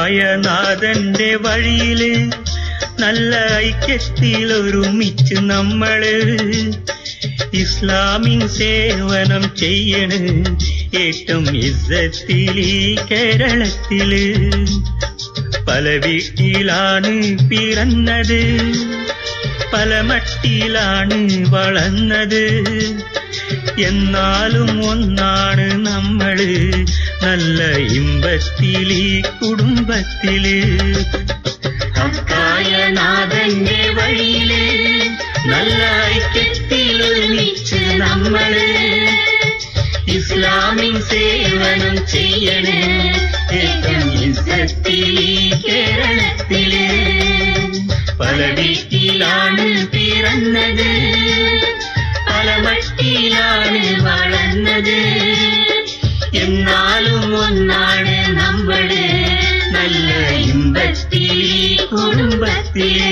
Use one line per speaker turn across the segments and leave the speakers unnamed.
ഹക്കായ നാഥന്റെ വഴിയില് നല്ല ഐക്യത്തിൽ ഒരുമിച്ച് നമ്മള് ഇസ്ലാമിൻ സേവനം ചെയ്യണ് ഏറ്റവും ഇസ്സത്തിൽ ഈ കേരളത്തില് പല വീട്ടിലാണ് പിറന്നത് പല മട്ടിലാണ് വളർന്നത് എന്നാലും ഒന്നാണ് നമ്മള് നല്ല ഇമ്പത്തിൽ ഈ കുടുംബത്തില് ഹക്കായ നാഥന്റെ വഴിയില് നല്ല ഐക്യത്തിൽ ഒരുമിച്ച് നമ്മള് ഇസ്ലാമിൻ സേവനം ചെയ്യണേ ഏറ്റവും ഇസ്സത്തിൽ ഈ കേരളത്തില് പല വീട്ടിലാണ് പിറന്നത് പല മട്ടിലാണ് വളർന്നത് എന്നാലും ഒന്നാണ് നമ്മള് നല്ല ഇമ്പത്തിൽ ഈ കുടുംബത്തില്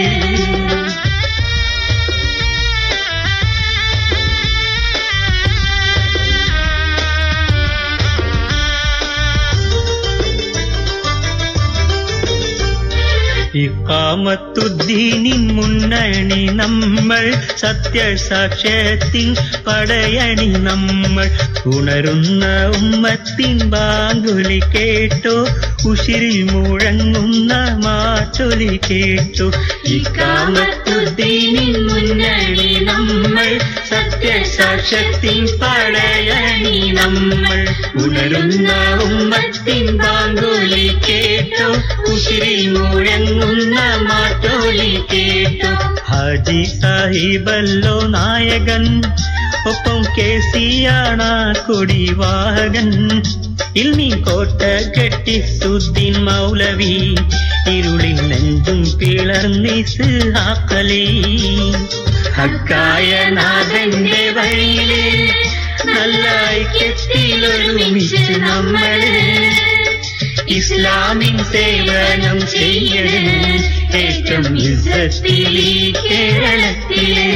ഇക്കാമത്തുദ്ദീനിൻ മുന്നണി നമ്മൾ സത്യസാക്ഷ്യത്തിൻ പടയണി നമ്മൾ ഉണരുന്ന ഉമ്മത്തിൻ ബാങ്കുലി കേട്ടോ ഉശിരിൽ മുഴങ്ങുന്ന മാറ്റൊലി കേട്ടോ ഇക്കാമത്തുദ്ദീനിൻ മുന്നണി നമ്മൾ സത്യസാക്ഷ്യത്തിൻ പടയണി നമ്മൾ ഉണരുന്ന ഉമ്മത്തിൻ ബാങ്കുലി കേട്ടോ ഉശിരിൽ മുഴങ്ങുന്ന മാറ്റോലി കേട്ടോ ഹാജി സാഹിബല്ലോ നായകൻ ഒപ്പം കേസിയാണ് കൊടിവാഹകൻ ഇൽമി കോട്ട കെട്ടി സുദ്ദീൻ മൗലവി ഇരുളിൻ നെഞ്ചും പിളർന്നിസ് ആക്കലി ഹക്കായ നാഥന്റെ വഴിയില് നല്ല ഐക്യത്തിലൊരുമിച്ച് നമ്മള് ഇസ്ലാമിൻ സേവനം ചെയ്യണേ ഏറ്റവും ഇസ്സത്തിൽ ഈ കേരളത്തില്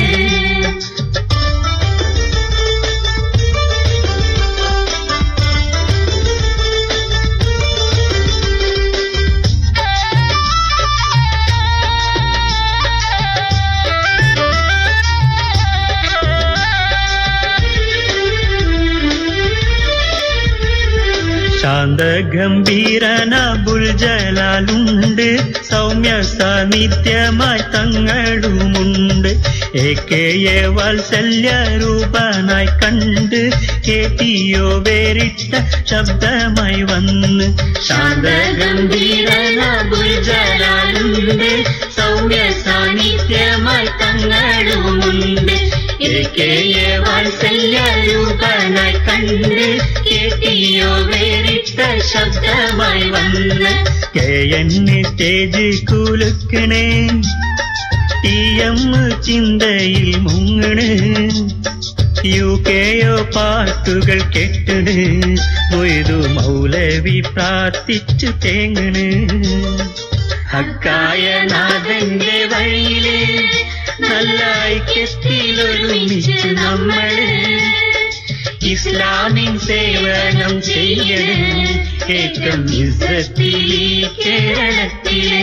ശാന്ത ഗംഭീരന ബുൽജലാലുണ്ട് സൗമ്യ സാന്നിധ്യമായി തങ്ങളുമുണ്ട് എ കെ എ വാത്സല്യ രൂപനായി കണ്ട് കേട്ടിയോ വേറിട്ട ശബ്ദമായി വന്ന് ശാന്ത ഗംഭീരന ബുൽജലാലുണ്ട് സൗമ്യ സാന്നിധ്യമായി തങ്ങളുമുണ്ട് എ കെ എ വാത്സല്യ രൂപനായി കണ്ട് കേട്ടിയോ വേറിട്ട ശബ്ദമായി വന്ന് കെ എന്നെ സ്റ്റേജ് കുലുക്കണേ ടി എം ചിന്തയിൽ മുങ്ങണ് യു കെയോ പാട്ടുകൾ കെട്ടണ് മൊയ്തു മൗലവി പ്രാർത്ഥിച്ചു തേങ്ങണ് ഹക്കായ നാഥന്റെ വഴിയില് നല്ല ഐക്യത്തിലൊരുമിച്ച് നമ്മള് ഇസ്ലാമിൻ സേവനം ചെയ്യണേ ഏറ്റവും ഇസ്സത്തിൽ ഈ കേരളത്തില്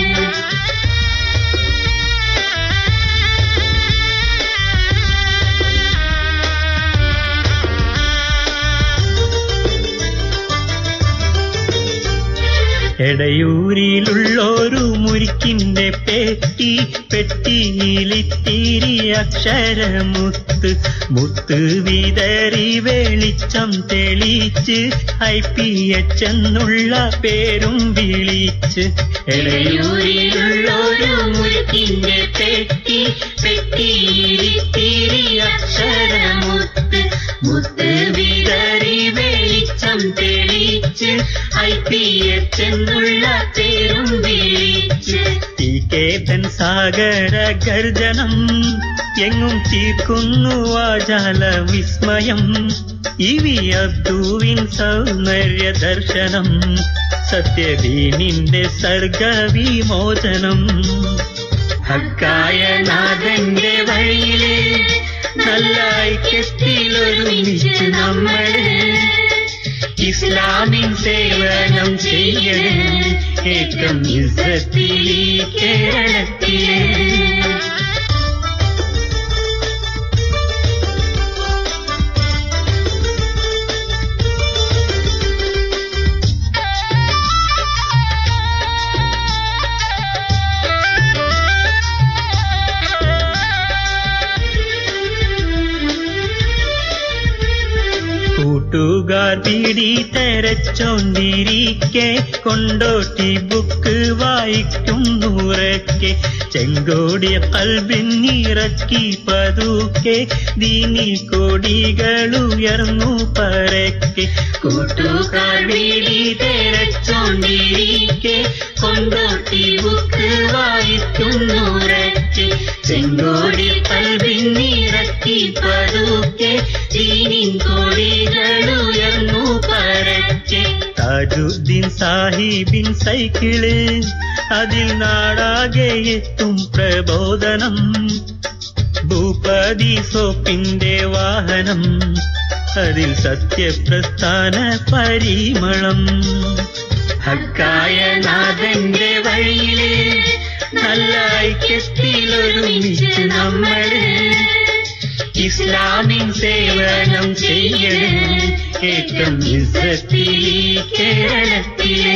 എടയൂരിലുള്ളൊരു മുരിക്കിന്റെ പെട്ടി പെട്ടിയിലിത്തിരി അക്ഷരമുത്ത് മുത്ത് വിതറി വെളിച്ചം തെളിച്ച് ഐ പി എച്ച് എന്നുള്ള പേരും വിളിച്ച് എടയൂരിലുള്ളൊരു മുരിക്കിന്റെ പെട്ടി പെട്ടിയിലിത്തിരി അക്ഷരമുത്ത് മുത്ത് വിതറി വെളിച്ചം തെളിച്ച് ഐ പി എച്ച് എന്നുള്ള പേരും വിളിച്ച് ടി കെ ബൻ സാഗര ഗർജനം എങ്ങും തീർക്കുന്നു വാചാല വിസ്മയം ഇ വി അബ്ദുവിൻ സൗന്ദര്യ ദർശനം സത്യദീനിന്റെ സർഗവിമോചനം ഹക്കായ നാഥന്റെ വഴിയില് നല്ല ഐക്യത്തിലൊരുമിച്ച് നമ്മള് ഇസ്ലാമിൻ സേവനം ചെയ്യണേ ഏറ്റവും ഇസ്സത്തിൽ ഈ കേരളത്തില് കൂട്ടുകാർ പിടി തെരച്ചോണ്ടിരിക്കെ കൊണ്ടോട്ടി ബുക്ക് വായിക്കും നൂറക്കെ ചെങ്കോടിയ കൽബിന്നിറക്കി പതുക്കെ ദീനി കൊടികളുയർന്നു പരക്കെ കൂട്ടുകാർ പിടി തെരച്ചോണ്ടിരിക്കെ കൊണ്ടോട്ടി ബുക്ക് വായിക്കും നൂറക്കെ ചെങ്കോടി കൽബിന്നിറക്കി പതുക്കെ ദീനിൻ കൊടികളുയർന്നു പരക്കെ താജുദ്ദീൻ സാഹിബിൻ സൈക്കിള് അതിൽ നാടാകെ എത്തും പ്രബോധനം ഭൂപതി സോപ്പിന്റെ വാഹനം അതിൽ സത്യപ്രസ്ഥാന പരിമളം ഹക്കായ നാഥന്റെ വഴിയില് നല്ല ഐക്യത്തിലൊരുമിച്ച് നമ്മള് ഇസ്ലാമിൻ സേവനം ചെയ്യണം ഏറ്റവും ഇസ്സത്തിൽ ഈ കേരളത്തില്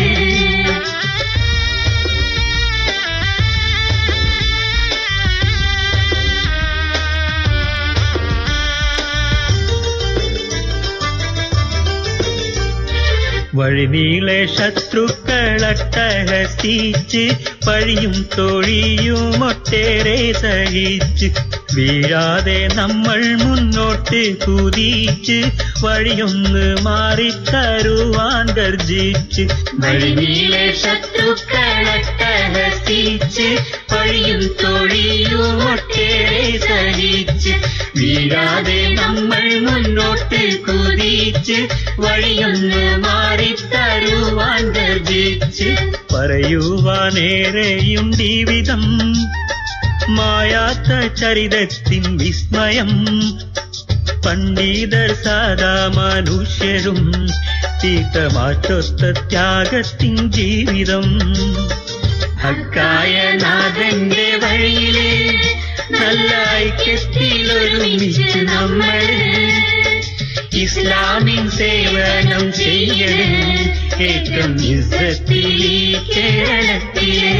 വഴിനീളെ ശത്രുക്കളട്ടഹസിച്ച് പഴിയും തൊഴിയും ഒട്ടേറെ സഹിച്ച് വീഴാതെ നമ്മൾ മുന്നോട്ട് കുതിച്ച് വഴിയൊന്ന് മാറിത്തരുവാൻ ഗർജിച്ച് വഴിനീളെ ശത്രുക്കളട്ടഹസിച്ച് പഴിയും തൊഴിയും ഒട്ടേറെ സഹിച്ച് വീഴാതെ നമ്മൾ മുന്നോട്ട് കുതിച്ച് വഴിയൊന്ന് മാറിത്തരുവാൻ ഗർജിച്ച് പറയുവാനേറെയും ജീവിതം മായാത്ത ചരിതത്തിൻ വിസ്മയം പണ്ഡിതർ സാധാ മനുഷ്യരും തീർത്ഥമാറ്റൊത്ത ത്യാഗത്തിൻ ജീവിതം ഹക്കായ നാഥന്റെ വഴിയില് നല്ല ഐക്യത്തിലൊരുമിച്ച് നമ്മള് ഇസ്ലാമിൻ സേവനം ചെയ്യണം ഏറ്റവും ഇസ്സത്തിൽ ഈ കേരളത്തില്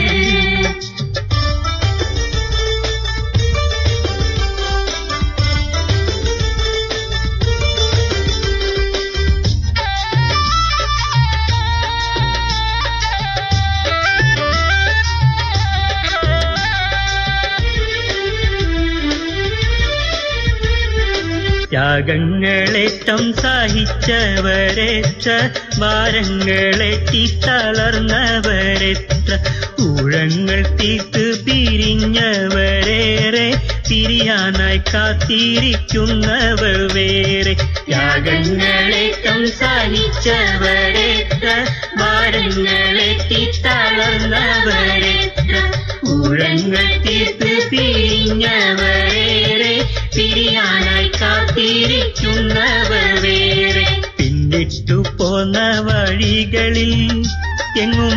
ത്യാഗങ്ങളേറ്റം സഹിച്ചവരെത്ര ഭാരങ്ങളെത്തി തളർന്നവരെത്ര ഊഴങ്ങൾ തീർത്ത് പിരിഞ്ഞവരേറെ പിരിയാനായി കാത്തിരിക്കുന്നവർ വേറെ ത്യാഗങ്ങളേറ്റം സഹിച്ചവരെത്ര ഭാരങ്ങളെത്തി തളർന്നവരെത്ര ഊഴങ്ങൾ തീർത്ത് പിരിഞ്ഞവരേറെ പിരിയാനായി കാത്തിരിക്കുന്നവർ വേറെ പിന്നിട്ടു പോന്ന വഴികളിൽ എങ്ങും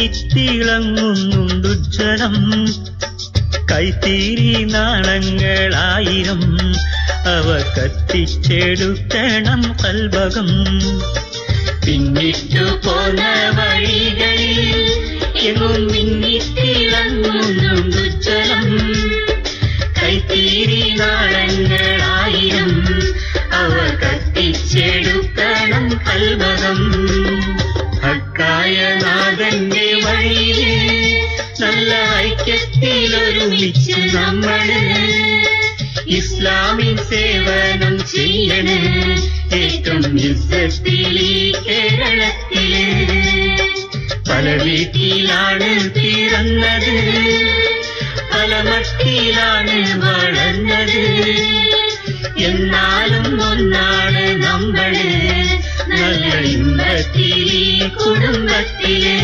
മിന്നിത്തിളങ്ങുന്നുണ്ടുജ്വലം കൈത്തീരി നാളങ്ങളായിരം അവ കത്തിച്ചെടുക്കണം കൽഭകം പിന്നിട്ടു പോന്ന വഴികളിൽ എങ്ങും മിന്നിത്തിളങ്ങുന്നുണ്ടുജ്വലം കൈത്തീരി നാളങ്ങളായിരം അവ കത്തിച്ചെടുക്കണം കൽഭകം ഹക്കായ നാഥന്റെ വഴിയില് നല്ല ഐക്യത്തിലൊരുമിച്ച് നമ്മള് ഇസ്ലാമിൻ സേവനം ചെയ്യണം ഏറ്റവും ഇസ്സത്തിൽ ഈ കേരളത്തില് പല വീട്ടിലാണ് പിറന്നത് പല മട്ടിലാണ് വളർന്നത് എന്നാലും ഒന്നാണ് നമ്മള് നല്ല ഇമ്പത്തിലി കുടുംബത്തില്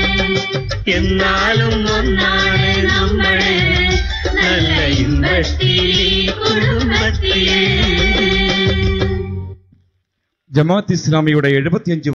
എന്നാലും ഒന്നാണ് നമ്മള് നല്ല ഇമ്പത്തിലി കുടുംബത്തില്
ജമാഅത്ത് ഇസ്ലാമിയുടെ എഴുപത്തിയഞ്ച്